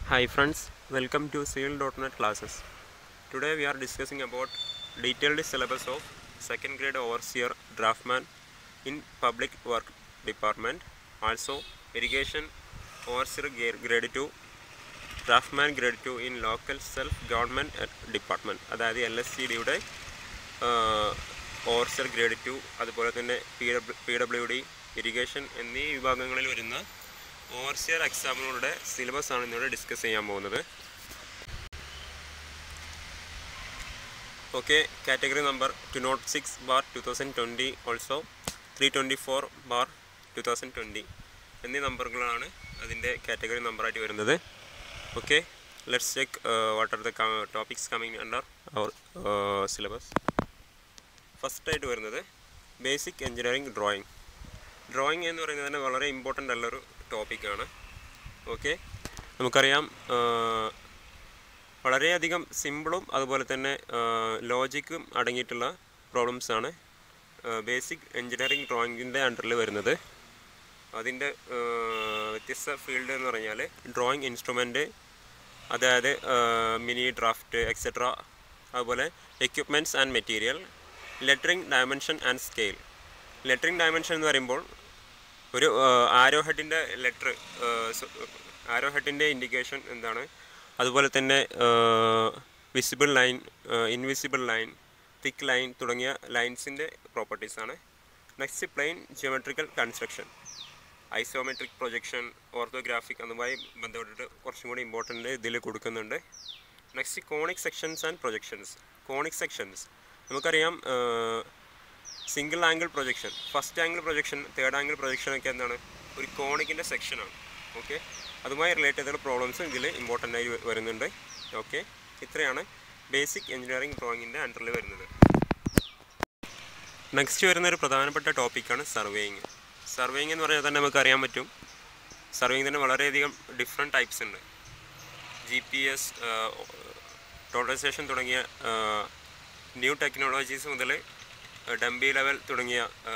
Hi friends, welcome to Civil.net classes. Today we are discussing about detailed syllabus of second grade overseer draftman in public work department. Also irrigation overseer gra- grade 2 draftsman grade two in local self government department അതായത് L S C ഡിയുടെ overseer grade two അതുപോലെ തന്നെ P W P W D irrigation എന്നീ വിഭാഗങ്ങളിൽ വരുന്ന overseer എക്സാമുകളുടെ syllabus ആണ് ഇന്നിവിടെ discuss ചെയ്യാൻ പോകുന്നത് okay category number two naught six bar two thousand twenty also three twenty four bar two thousand twenty എന്നീ നമ്പറുകളാണ് അതിൻ്റെ കാറ്റഗറി നമ്പറായിട്ട് വരുന്നത് okay let's check uh, what are the co- topics coming under our uh, syllabus first ആയിട്ട് വരുന്നത് basic engineering drawing drawing എന്ന് പറയുന്നത് തന്നെ വളരെ ഇമ്പോർട്ടൻ്റ് ഉള്ളൊരു ടോപ്പിക്കാണ് ഓക്കെ നമുക്കറിയാം ആ, വളരെയധികം സിമ്പിളും അതുപോലെ തന്നെ ലോജിക്കും അടങ്ങിയിട്ടുള്ള പ്രോബ്ലംസാണ് ബേസിക് എഞ്ചിനീയറിംഗ് ഡ്രോയിങ്ങിൻ്റെ അണ്ടറിൽ വരുന്നത് അതിൻ്റെ വ്യത്യസ്ത ഫീൽഡ് എന്ന് പറഞ്ഞാൽ ഡ്രോയിങ് ഇൻസ്ട്രുമെൻറ്റ് അതായത് മിനി ഡ്രാഫ്റ്റ് എക്സെട്ര അതുപോലെ equipments and material lettering dimension and scale lettering dimension എന്ന് പറയുമ്പോൾ ഒരു ആരോ ഹെഡിൻ്റെ ലെറ്റർ ആരോ ഹെഡിൻ്റെ ഇൻഡിക്കേഷൻ എന്താണ് അതുപോലെ തന്നെ visible line invisible line thick line തുടങ്ങിയ ലൈൻസിൻ്റെ പ്രോപ്പർട്ടീസാണ് next plain geometrical construction isometric projection orthographic അതുമായി ബന്ധപ്പെട്ടിട്ട് കുറച്ചും കൂടി ഇമ്പോർട്ടൻ്റ് ഇതിൽ കൊടുക്കുന്നുണ്ട് next conic sections and projections conic sections നമുക്കറിയാം single angle projection first angle projection third angle projection ഒക്കെ എന്താണ് ഒരു കോണിക്കിൻ്റെ സെക്ഷനാണ് ഓക്കെ അതുമായി റിലേറ്റ് ചെയ്തിട്ടുള്ള പ്രോബ്ലംസ് ഇതിൽ ഇമ്പോർട്ടൻ്റ് ആയി വ- വരുന്നുണ്ട് ഓക്കെ ഇത്രയാണ് ബേസിക് എഞ്ചിനീയറിംഗ് ഡ്രോയിങ്ങിൻ്റെ അണ്ടറിൽ വരുന്നത് നെക്സ്റ്റ് വരുന്ന ഒരു പ്രധാനപ്പെട്ട ടോപ്പിക്കാണ് സർവേയിങ് സർവേയിങ് എന്ന് പറഞ്ഞാൽ തന്നെ നമുക്ക് അറിയാൻ പറ്റും സർവേയിങ് തന്നെ വളരെയധികം ഡിഫറെൻറ്റ് ടൈപ്സ് ഉണ്ട് ജി പി എസ് ടോട്ടലൈസേഷൻ തുടങ്ങിയ ന്യൂ ടെക്നോളജീസ് മുതൽ ഡംബി ലെവൽ തുടങ്ങിയ ആ,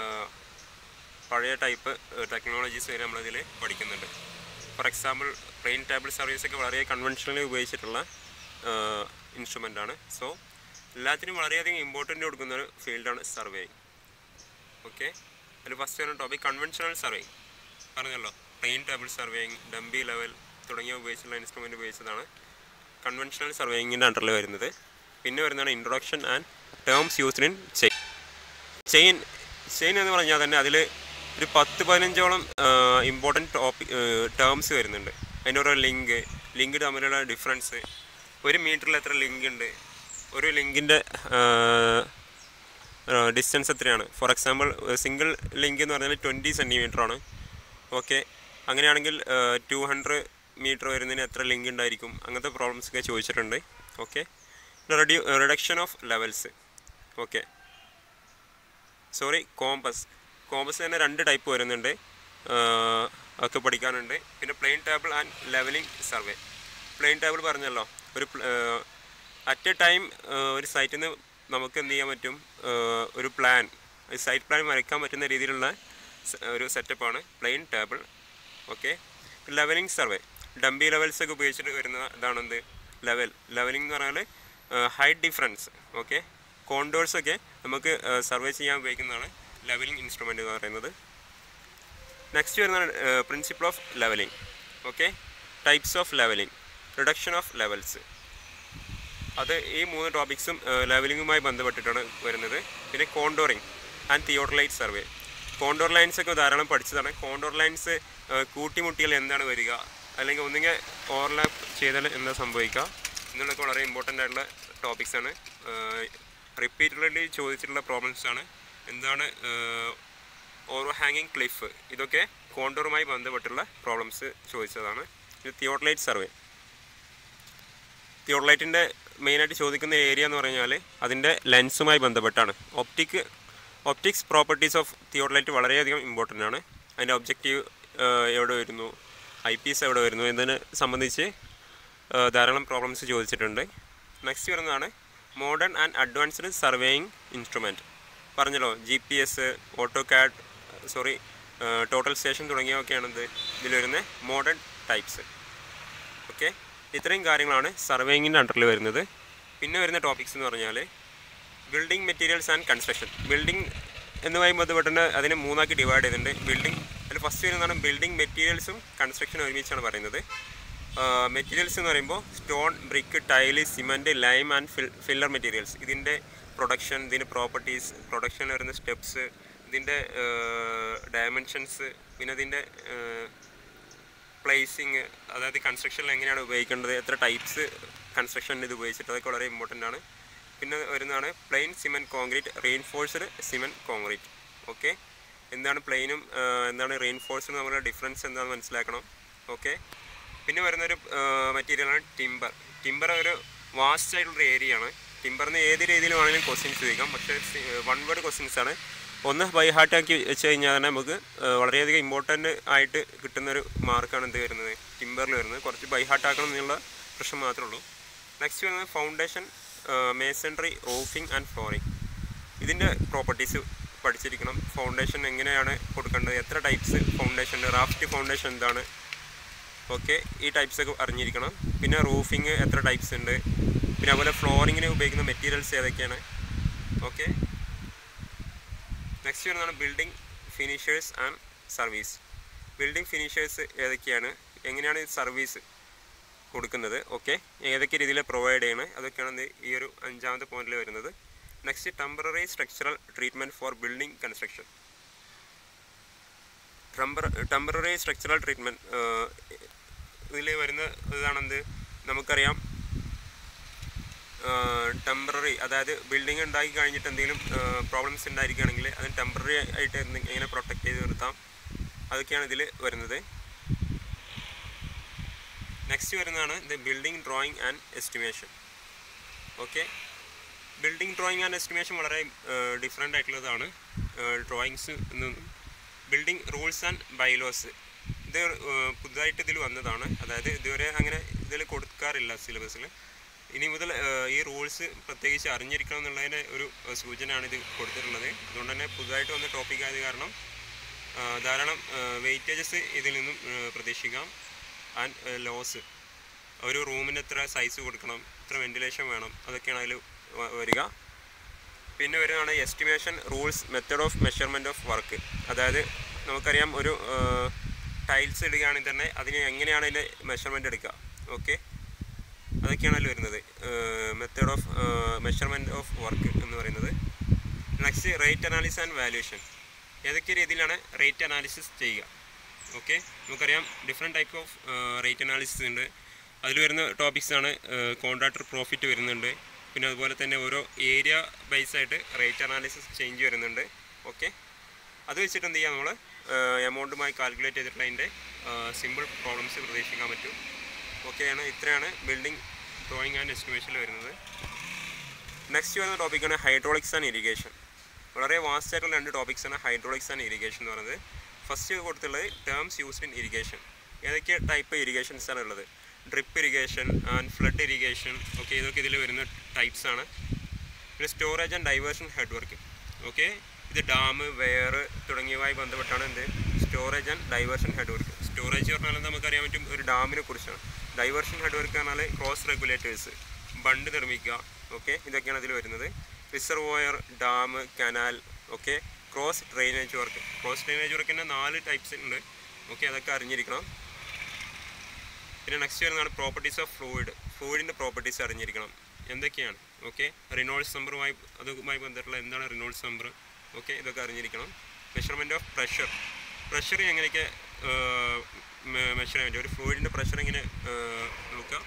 പഴയ ടൈപ്പ് ടെക്നോളജീസ് വരെ നമ്മളിതിൽ പഠിക്കുന്നുണ്ട് for example plain table service ഒക്കെ വളരെ കൺവെൻഷനലി ഉപയോഗിച്ചിട്ടുള്ള ഇൻസ്ട്രുമെൻ്റ് ആണ് സോ എല്ലാത്തിനും വളരെയധികം ഇമ്പോർട്ടൻ്റ് കൊടുക്കുന്ന ഒരു ഫീൽഡാണ് സർവേയിങ് ഓക്കെ അതിൽ ഫസ്റ്റ് വരുന്ന ടോപ്പിക് കൺവെൻഷണൽ സർവേയിങ് പറഞ്ഞല്ലോ plain table surveying dumpy level തുടങ്ങിയ ഉപയോഗിച്ചുള്ള ഇൻസ്ട്രുമെൻ്റ് ഉപയോഗിച്ചതാണ് കൺവെൻഷണൽ സർവേയിങ്ങിൻ്റെ അണ്ടറിൽ വരുന്നത് പിന്നെ വരുന്നതാണ് introduction and terms used in chain chain chain എന്ന് പറഞ്ഞാൽ തന്നെ അതിൽ ഒരു പത്ത് പതിനഞ്ചോളം ഇമ്പോർട്ടൻറ്റ് ടോപ്പിക് ടേംസ് വരുന്നുണ്ട് അതിൻ്റെ ഓരോ ലിങ്ക് ലിങ്ക് തമ്മിലുള്ള ഡിഫറൻസ് ഒരു മീറ്ററിൽ എത്ര ലിങ്ക് ഉണ്ട് ഒരു ലിങ്കിൻ്റെ ഡിസ്റ്റൻസ് എത്രയാണ് ഫോർ എക്സാമ്പിൾ സിംഗിൾ ലിങ്ക് എന്ന് പറഞ്ഞാൽ ട്വൻറ്റി സെൻറ്റിമീറ്റർ ആണ് ഓക്കെ അങ്ങനെയാണെങ്കിൽ ടു ഹൺഡ്രഡ് മീറ്റർ വരുന്നതിന് എത്ര ലിങ്ക് ഉണ്ടായിരിക്കും അങ്ങനത്തെ പ്രോബ്ലംസ് ഒക്കെ ചോദിച്ചിട്ടുണ്ട് okay redu reduction of levels okay sorry compass compass തന്നെ രണ്ട് ടൈപ്പ് വരുന്നുണ്ട് ആഹ് ഒക്കെ പഠിക്കാനുണ്ട് പിന്നെ plain table and levelling survey plain table പറഞ്ഞല്ലോ ഒരു അറ്റ് എ ടൈം ഒരു സൈറ്റിൽ നിന്ന് നമുക്ക് എന്ത് ചെയ്യാൻ പറ്റും ആഹ് ഒരു പ്ലാൻ സൈറ്റ് പ്ലാൻ വരയ്ക്കാൻ പറ്റുന്ന രീതിയിലുള്ള സ- ഒരു സെറ്റപ്പാണ് plain table okay levelling survey dumpy levels ഒക്കെ ഉപയോഗിച്ചിട്ട് വരുന്ന ഇതാണെന്ത് ലെവൽ ലെവലിംഗ് എന്ന് പറഞ്ഞാൽ ഹൈറ്റ് ഡിഫറൻസ് ഓക്കെ കോണ്ടോഴ്സ് ഒക്കെ നമുക്ക് സർവേ ചെയ്യാൻ ഉപയോഗിക്കുന്നതാണ് ലെവലിംഗ് ഇൻസ്ട്രുമെൻ്റ് എന്ന് പറയുന്നത് നെക്സ്റ്റ് വരുന്നതാണ് principle of levelling okay types of levelling reduction of levels അത് ഈ മൂന്ന് ടോപ്പിക്സും ലെവലിങ്ങുമായി ബന്ധപ്പെട്ടിട്ടാണ് വരുന്നത് പിന്നെ contouring and theodolite survey contour lines ഒക്കെ ധാരാളം പഠിച്ചതാണ് കോണ്ടോർ ലൈൻസ് കൂട്ടിമുട്ടിയാൽ എന്താണ് വരിക അല്ലെങ്കിൽ ഒന്നുകിൽ ഓവർലാപ്പ് ചെയ്താൽ എന്താ സംഭവിക്കുക എന്നുള്ളതൊക്കെ വളരെ ഇമ്പോർട്ടൻ്റ് ആയിട്ടുള്ള ടോപ്പിക്സ് ആണ് റിപ്പീറ്റഡ്ലി ചോദിച്ചിട്ടുള്ള പ്രോബ്ലംസ് ആണ് എന്താണ് ഓരോ ഹാങ്ങിങ് ക്ലിഫ് ഇതൊക്കെ കോണ്ടോറുമായി ബന്ധപ്പെട്ടുള്ള പ്രോബ്ലംസ് ചോദിച്ചതാണ് ഇത് തിയോട്ടലൈറ്റ് സർവേ തിയോട്ടലൈറ്റിൻ്റെ മെയിനായിട്ട് ചോദിക്കുന്ന ഏരിയ എന്ന് പറഞ്ഞാൽ അതിൻ്റെ ലെൻസുമായി ബന്ധപ്പെട്ടാണ് optic optics properties of theodolite വളരെയധികം ഇമ്പോർട്ടൻ്റ് ആണ് അതിൻ്റെ ഒബ്ജക്റ്റീവ് എവിടെ വരുന്നു ഐ പി എസ് എവിടെ വരുന്നു എന്നതിനെ സംബന്ധിച്ച് ആ, ധാരാളം പ്രോബ്ലംസ് ചോദിച്ചിട്ടുണ്ട് നെക്സ്റ്റ് വരുന്നതാണ് modern and advanced surveying instrument പറഞ്ഞല്ലോ G P S auto CAD sorry total station തുടങ്ങിയവയൊക്കെയാണ് എന്ത് ഇതിൽ വരുന്ന മോഡേൺ ടൈപ്സ് ഓക്കെ ഇത്രയും കാര്യങ്ങളാണ് സർവേയിങ്ങിൻ്റെ അണ്ടറിൽ വരുന്നത് പിന്നെ വരുന്ന ടോപ്പിക്സ് എന്ന് പറഞ്ഞാൽ building materials and construction building എന്നുമായി ബന്ധപ്പെട്ട് അതിനെ മൂന്നാക്കി ഡിവൈഡ് ചെയ്തിട്ടുണ്ട് ബിൽഡിംഗ് അതിൽ ഫസ്റ്റ് വരുന്നതാണ് ബിൽഡിംഗ് മെറ്റീരിയൽസും കൺസ്ട്രക്ഷനും ഒരുമിച്ചാണ് പറയുന്നത് മെറ്റീരിയൽസ് എന്ന് പറയുമ്പോൾ stone brick tile cement lime and fill filler materials ഇതിൻ്റെ പ്രൊഡക്ഷൻ ഇതിൻ്റെ പ്രോപ്പർട്ടീസ് പ്രൊഡക്ഷനിൽ വരുന്ന സ്റ്റെപ്സ് ഇതിൻ്റെ ഡയമെൻഷൻസ് പിന്നെ ഇതിൻ്റെ പ്ലേസിങ് അതായത് കൺസ്ട്രക്ഷനിൽ എങ്ങനെയാണ് ഉപയോഗിക്കേണ്ടത് എത്ര ടൈപ്സ് കൺസ്ട്രക്ഷനിൽ ഇത് ഉപയോഗിച്ചിട്ട് അതൊക്കെ വളരെ ഇമ്പോർട്ടൻ്റ് ആണ് പിന്നെ വരുന്നതാണ് plain cement concrete reinforced cement concrete okay എന്താണ് പ്ലെയിനും എന്താണ് റെയിൻഫോഴ്സും തമ്മിലുള്ള ഡിഫറൻസ് എന്താണെന്ന് മനസ്സിലാക്കണം ഓക്കെ പിന്നെ വരുന്നൊരു മെറ്റീരിയലാണ് ടിമ്പർ ടിമ്പർ ഒരു വാസ്റ്റ് ആയിട്ടുള്ള ഏരിയ ആണ് ടിമ്പറിന് ഏത് രീതിയിൽ വേണമെങ്കിലും ക്വസ്റ്റ്യൻസ് ചോദിക്കാം പക്ഷേ വൺ വേർഡ് ക്വസ്റ്റ്യൻസ് ആണ് ഒന്ന് ബൈ ഹാർട്ട് ആക്കി വെച്ച് കഴിഞ്ഞാൽ തന്നെ നമുക്ക് ഏഹ്, വളരെയധികം ഇമ്പോർട്ടൻ്റ് ആയിട്ട് കിട്ടുന്നൊരു മാർക്കാണ് എന്ത് വരുന്നത് ടിമ്പറിൽ വരുന്നത് കുറച്ച് ബൈ ഹാർട്ട് ആക്കണം എന്നുള്ള പ്രശ്നം മാത്രമേ ഉള്ളൂ നെക്സ്റ്റ് വരുന്നത് foundation masonry roofing and flooring ഇതിൻ്റെ പ്രോപ്പർട്ടീസ് പഠിച്ചിരിക്കണം ഫൗണ്ടേഷൻ എങ്ങനെയാണ് കൊടുക്കേണ്ടത് എത്ര ടൈപ്സ് ഫൗണ്ടേഷൻ റാഫ്റ്റ് ഫൗണ്ടേഷൻ എന്താണ് ഓക്കെ ഈ ടൈപ്സ് ഒക്കെ അറിഞ്ഞിരിക്കണം പിന്നെ റൂഫിങ് എത്ര ടൈപ്സ് ഉണ്ട് പിന്നെ അതുപോലെ ഫ്ലോറിങ്ങിന് ഉപയോഗിക്കുന്ന മെറ്റീരിയൽസ് ഏതൊക്കെയാണ് ഓക്കെ നെക്സ്റ്റ് വരുന്നതാണ് building finishers and service building finishers ഏതൊക്കെയാണ് എങ്ങനെയാണ് ഈ സർവീസ് കൊടുക്കുന്നത് ഓക്കെ ഏതൊക്കെ രീതിയിൽ പ്രൊവൈഡ് ചെയ്യണം അതൊക്കെയാണ് ഇത് ഈ ഒരു അഞ്ചാമത്തെ പോയിന്റിൽ വരുന്നത് next temporary structural treatment for building construction temper temporary structural treatment ഇതിൽ വരുന്ന ഇതാണെന്ത് നമുക്കറിയാം ടെമ്പററി അതായത് ബിൽഡിംഗ് ഉണ്ടാക്കി കഴിഞ്ഞിട്ട് എന്തെങ്കിലും പ്രോബ്ലംസ് ഉണ്ടായിരിക്കുകയാണെങ്കിൽ അതിന് ടെമ്പററി ആയിട്ട് എന്തെ- എങ്ങനെ പ്രൊട്ടക്റ്റ് ചെയ്ത് നിർത്താം അതൊക്കെയാണ് ഇതിൽ വരുന്നത് നെക്സ്റ്റ് വരുന്നതാണ് the building drawing and estimation okay building drawing and estimation വളരെ ഡിഫറെൻ്റ് ആയിട്ടുള്ളതാണ് drawings building rules and bylaws ഇത് ഏഹ്, പുതുതായിട്ട് ഇതിൽ വന്നതാണ് അതായത് ഇതുവരെ അങ്ങനെ ഇതിൽ കൊടുക്കാറില്ല സിലബസിൽ ഇനി മുതൽ ഏഹ്, ഈ റൂൾസ് പ്രത്യേകിച്ച് അറിഞ്ഞിരിക്കണം എന്നുള്ളതിന് ഒരു ഏഹ്, സൂചനയാണ് ഇത് കൊടുത്തിട്ടുള്ളത് അതുകൊണ്ട് തന്നെ പുതുതായിട്ട് വന്ന ടോപ്പിക് ആയത് കാരണം ആ, ധാരാളം വെയിറ്റേജസ് ഇതിൽ നിന്നും ഏഹ്, പ്രതീക്ഷിക്കാം ആൻഡ് ലോസ് ഒരു റൂമിന് എത്ര സൈസ് കൊടുക്കണം എത്ര വെന്റിലേഷൻ വേണം അതൊക്കെയാണ് അതിൽ വരിക പിന്നെ വരുന്നതാണ് estimation rules method of measurement of work അതായത് നമുക്കറിയാം ഒരു ടൈൽസ് ഇടുകയാണെങ്കിൽ തന്നെ അതിന് എങ്ങനെയാണ് അതിൻ്റെ മെഷർമെൻറ്റ് എടുക്കുക ഓക്കെ അതൊക്കെയാണ് അതിൽ വരുന്നത് method of measurement of work എന്ന് പറയുന്നത് next rate analysis and valuation ഏതൊക്കെ രീതിയിലാണ് റേറ്റ് അനാലിസിസ് ചെയ്യുക ഓക്കെ നമുക്കറിയാം different type of rate analysis ഉണ്ട് അതിൽ വരുന്ന ടോപ്പിക്സ് ആണ് കോൺട്രാക്ടർ പ്രോഫിറ്റ് വരുന്നുണ്ട് പിന്നെ അതുപോലെ തന്നെ ഓരോ ഏരിയ ബേസ് ആയിട്ട് റേറ്റ് അനാലിസിസ് ചേഞ്ച് വരുന്നുണ്ട് ഓക്കെ അത് വെച്ചിട്ട് എന്ത് ചെയ്യാം നമ്മൾ എമൗണ്ടുമായി കാൽക്കുലേറ്റ് ചെയ്തിട്ടുള്ള അതിൻ്റെ സിമ്പിൾ പ്രോബ്ലംസ് പ്രതീക്ഷിക്കാൻ പറ്റും ഓക്കെയാണ് ഇത്രയാണ് ബിൽഡിംഗ് ഡ്രോയിങ് ആൻഡ് എസ്റ്റിമേഷനിൽ വരുന്നത് നെക്സ്റ്റ് വരുന്ന ടോപ്പിക്കാണ് ഹൈഡ്രോളിക്സ് ആൻഡ് ഇറിഗേഷൻ വളരെ വാസ്റ്റ് ആയിട്ടുള്ള രണ്ട് ടോപ്പിക്സ് ആണ് ഹൈഡ്രോളിക്സ് ആൻഡ് ഇറിഗേഷൻ എന്ന് പറയുന്നത് ഫസ്റ്റ് കൊടുത്തുള്ളത് ടേംസ് യൂസ്ഡ് ഇൻ ഇറിഗേഷൻ ഏതൊക്കെ ടൈപ്പ് ഇറിഗേഷൻസ് ആണ് ഉള്ളത് drip irrigation and flood irrigation okay ഇതൊക്കെ ഇതിൽ വരുന്ന ടൈപ്സ് ആണ് പിന്നെ storage and diversion head work okay ഇത് ഡാം വെയർ തുടങ്ങിയവയുമായി ബന്ധപ്പെട്ടാണ് എന്ത് storage and diversion head work storage പറഞ്ഞാൽ നമുക്കറിയാൻ പറ്റും ഒരു ഡാമിനെ കുറിച്ചാണ് ഡൈവേർഷൻ ഹെഡ് വർക്ക് പറഞ്ഞാൽ ക്രോസ് റെഗുലേറ്റേഴ്സ് ബണ്ട് നിർമ്മിക്കുക ഓക്കെ ഇതൊക്കെയാണ് അതിൽ വരുന്നത് reservoir dam canal okay cross drainage work cross drainage വർക്കിൻ്റെ നാല് ടൈപ്സ് ഉണ്ട് ഓക്കെ അതൊക്കെ അറിഞ്ഞിരിക്കണം പിന്നെ നെക്സ്റ്റ് വരുന്നതാണ് പ്രോപ്പർട്ടീസ് ഓഫ് ഫ്ലൂയിഡ് ഫ്ലൂയിഡിൻ്റെ പ്രോപ്പർട്ടീസ് അറിഞ്ഞിരിക്കണം എന്തൊക്കെയാണ് ഓക്കെ റിനോൾസ് നമ്പറുമായി അതുമായി ബന്ധപ്പെട്ടുള്ള എന്താണ് റിനോൾസ് നമ്പർ ഓക്കെ ഇതൊക്കെ അറിഞ്ഞിരിക്കണം മെഷർമെൻറ്റ് ഓഫ് പ്രഷർ പ്രഷർ എങ്ങനെയൊക്കെ മെഷർ ചെയ്യാൻ പറ്റും ഒരു ഫ്ലൂയിഡിൻ്റെ പ്രഷർ എങ്ങനെ ഏഹ്, നോക്കുക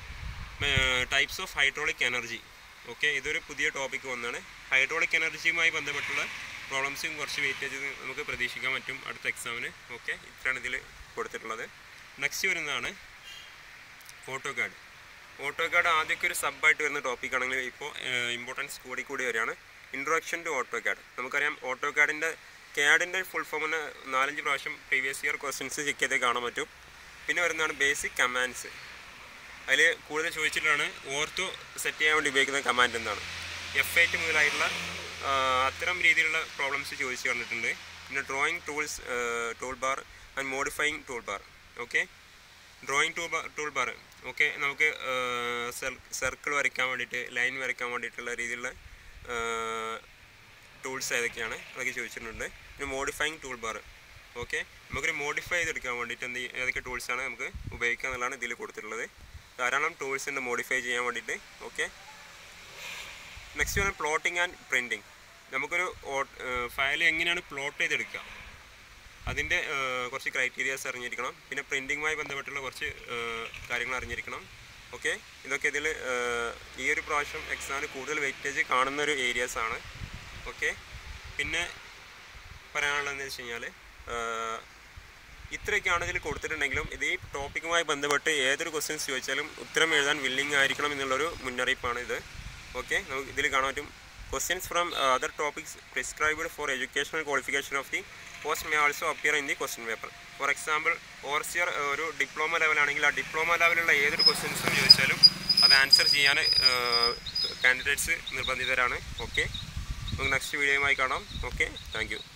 types of hydraulic energy okay ഇതൊരു പുതിയ ടോപ്പിക്ക് വന്നാണ് ഹൈഡ്രോളിക് എനർജിയുമായി ബന്ധപ്പെട്ടുള്ള പ്രോബ്ലംസും കുറച്ച് വെയിറ്റേജ് നമുക്ക് പ്രതീക്ഷിക്കാൻ പറ്റും അടുത്ത എക്സാമിന് ഓക്കെ ഇത്രയാണ് ഇതിൽ കൊടുത്തിട്ടുള്ളത് നെക്സ്റ്റ് വരുന്നതാണ് ഓട്ടോ കാർഡ് ഓട്ടോ കാർഡ് ആദ്യമൊക്കെ ഒരു സബായിട്ട് വരുന്ന ടോപ്പിക് ആണെങ്കിൽ ഇപ്പോൾ ഇമ്പോർട്ടൻസ് കൂടി കൂടി വരികയാണ് ഇൻട്രൊഡക്ഷൻ ടു ഓട്ടോ കാർഡ് നമുക്കറിയാം ഓട്ടോ കാർഡിൻ്റെ കാഡിൻ്റെ ഫുൾ ഫോമിന് നാലഞ്ച് പ്രാവശ്യം പ്രീവിയസ് ഇയർ ക്വസ്റ്റ്യൻസ് ചെക്ക് ചെയ്തേ കാണാൻ പറ്റും പിന്നെ വരുന്നതാണ് ബേസിക് കമാൻഡ്സ് അതിൽ കൂടുതൽ ചോദിച്ചിട്ടാണ് ഓർത്തോ സെറ്റ് ചെയ്യാൻ വേണ്ടി ഉപയോഗിക്കുന്ന കമാൻഡ് എന്താണ് എഫ് എയ്റ്റ് മുതലായിട്ടുള്ള ആ, അത്തരം രീതിയിലുള്ള പ്രോബ്ലംസ് ചോദിച്ചു കണ്ടിട്ടുണ്ട് പിന്നെ drawing tools tool bar and modifying tool bar okay drawing tool bar tool bar okay നമുക്ക് സർക്കിൾ വരയ്ക്കാൻ വേണ്ടിയിട്ട് ലൈൻ വരയ്ക്കാൻ വേണ്ടിയിട്ടുള്ള രീതിയിലുള്ള ടൂൾസ് ഏതൊക്കെയാണ് അതൊക്കെ ചോദിച്ചിട്ടുണ്ട് പിന്നെ മോഡിഫൈങ് ടൂൾ ബാർ ഓക്കെ നമുക്കൊരു മോഡിഫൈ ചെയ്തെടുക്കാൻ വേണ്ടിയിട്ട് എന്ത് ചെയ്യ- ഏതൊക്കെ ടൂൾസാണ് നമുക്ക് ഉപയോഗിക്കുക എന്നുള്ളതാണ് ഇതിൽ കൊടുത്തിട്ടുള്ളത് ധാരാളം ടൂൾസ് ഉണ്ട് മോഡിഫൈ ചെയ്യാൻ വേണ്ടിയിട്ട് ഓക്കെ നെക്സ്റ്റ് ആണ് പ്ലോട്ടിംഗ് ആൻഡ് പ്രിൻറ്റിങ് നമുക്കൊരു ഫയൽ എങ്ങനെയാണ് പ്ലോട്ട് ചെയ്തെടുക്കുക അതിൻ്റെ കുറച്ച് ക്രൈറ്റീരിയാസ് അറിഞ്ഞിരിക്കണം പിന്നെ പ്രിൻറ്റിങ്ങുമായി ബന്ധപ്പെട്ടുള്ള കുറച്ച് ഏഹ്, കാര്യങ്ങൾ അറിഞ്ഞിരിക്കണം ഓക്കെ ഇതൊക്കെ ഇതിൽ ഈ ഒരു പ്രാവശ്യം എക്സാമിന് കൂടുതൽ വെയിറ്റേജ് കാണുന്ന ഒരു ഏരിയാസ് ആണ് ഓക്കെ പിന്നെ പറയാനുള്ളതെന്ന് വെച്ച് കഴിഞ്ഞാൽ ഇത്രയൊക്കെയാണ് ഇതിൽ കൊടുത്തിട്ടുണ്ടെങ്കിലും ഇത് ഈ ടോപ്പിക്കുമായി ബന്ധപ്പെട്ട് ഏതൊരു ക്വസ്റ്റ്യൻസ് ചോദിച്ചാലും ഉത്തരം എഴുതാൻ വില്ലിംഗ് ആയിരിക്കണം എന്നുള്ളൊരു മുന്നറിയിപ്പാണ് ഇത് ഓക്കെ നമുക്ക് ഇതിൽ കാണാൻ പറ്റും questions from other topics prescribed for educational qualification of the post may also appear in the question paper for example overseer ഒരു ഡിപ്ലോമ ലെവലാണെങ്കിൽ ആ ഡിപ്ലോമ ലെവലുള്ള ഏതൊരു ക്വസ്റ്റ്യൻസും ചോദിച്ചാലും അത് ആൻസർ ചെയ്യാൻ കാൻഡിഡേറ്റ്സ് നിർബന്ധിതരാണ് ഓക്കെ നമുക്ക് നെക്സ്റ്റ് വീഡിയോയുമായി കാണാം ഓക്കെ താങ്ക് യു